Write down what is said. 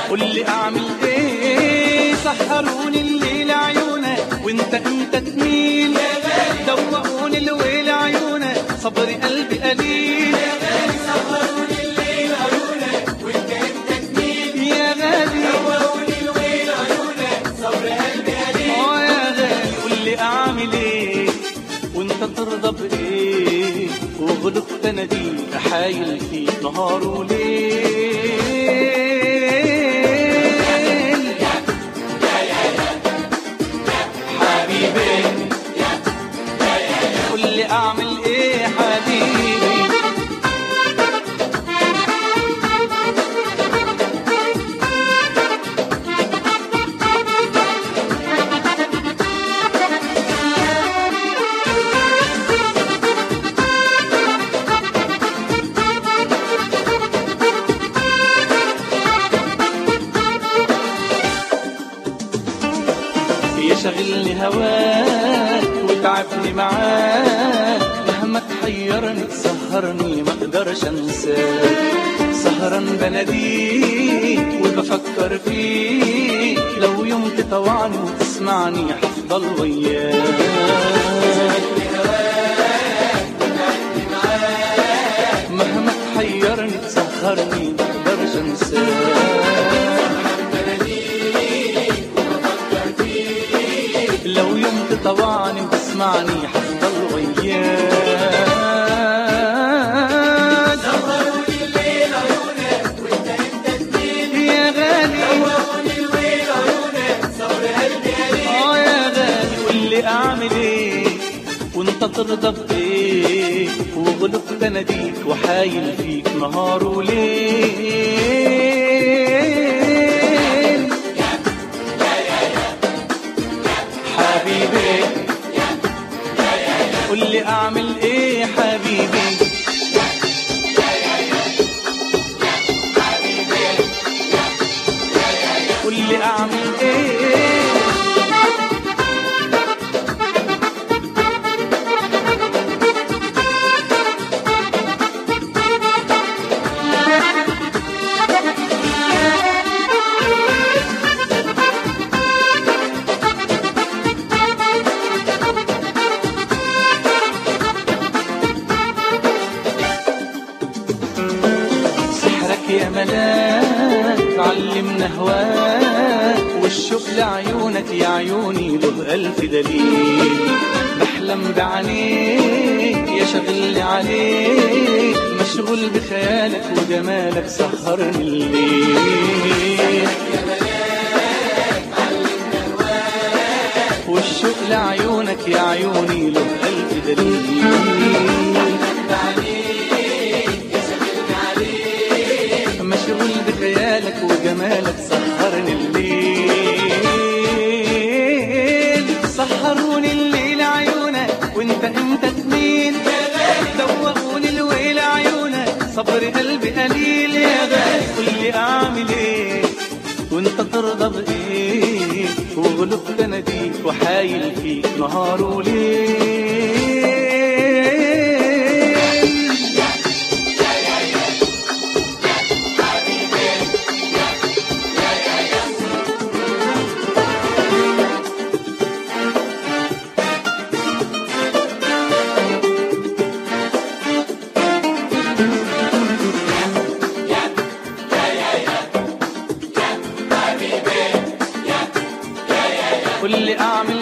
قول لي اعمل ايه سحروني الليل عيونك وانت انت تميل دوقوني الويل عيونك صبري قلبي قليل سهروني الليل عيونك وانت انت تميل يا غالي دوقوني الويل عيونك صبر قلبي قليل اه يا غالي قول لي اعمل ايه وانت ترضى بايه وغلبت انا ديك احايل فيك نهار وليل حبيبي قول لي اعمل ايه حبيبي يشغلني هواك وتعبني معاك مهما تحيرني تسهرني ما اقدرش انساك سهران بناديك وبفكر فيك لو يوم تطوعني وتسمعني هفضل وياك مهما تحيرني تسهرني ما اقدرش انساك لو يوم تطوعني وتسمعني حفضل وياك سهروني الليل عيونك وانت انت تميل يا غالي دوقوني الويل عيونك صبر قلبي قليل اه يا غالي قول لي اعمل ايه وانت ترضى بايه وغلبت اناديك وحايل فيك نهار وليل حبيبي قول لي اعمل ايه حبيبي قول لي اعمل ايه سحرك يا ملاك علمنا هواك والشوق لعيونك يا عيوني له ألف دليل بحلم بعينيك يا شغل عليك مشغول بخيالك وجمالك سهرني الليل والشوق لعيونك يا عيوني له ألف دليل مشغول بخيالك وجمالك سهرني الليل سهروني الليل عيونك وانت انت تميل دوقوني الويل عيونك صبر قلبي قليل يا غالي قول لي اعمل ايه وانت ترضى بايه وغلبت اناديك وحايل فيك نهار وليل قول لي اعمل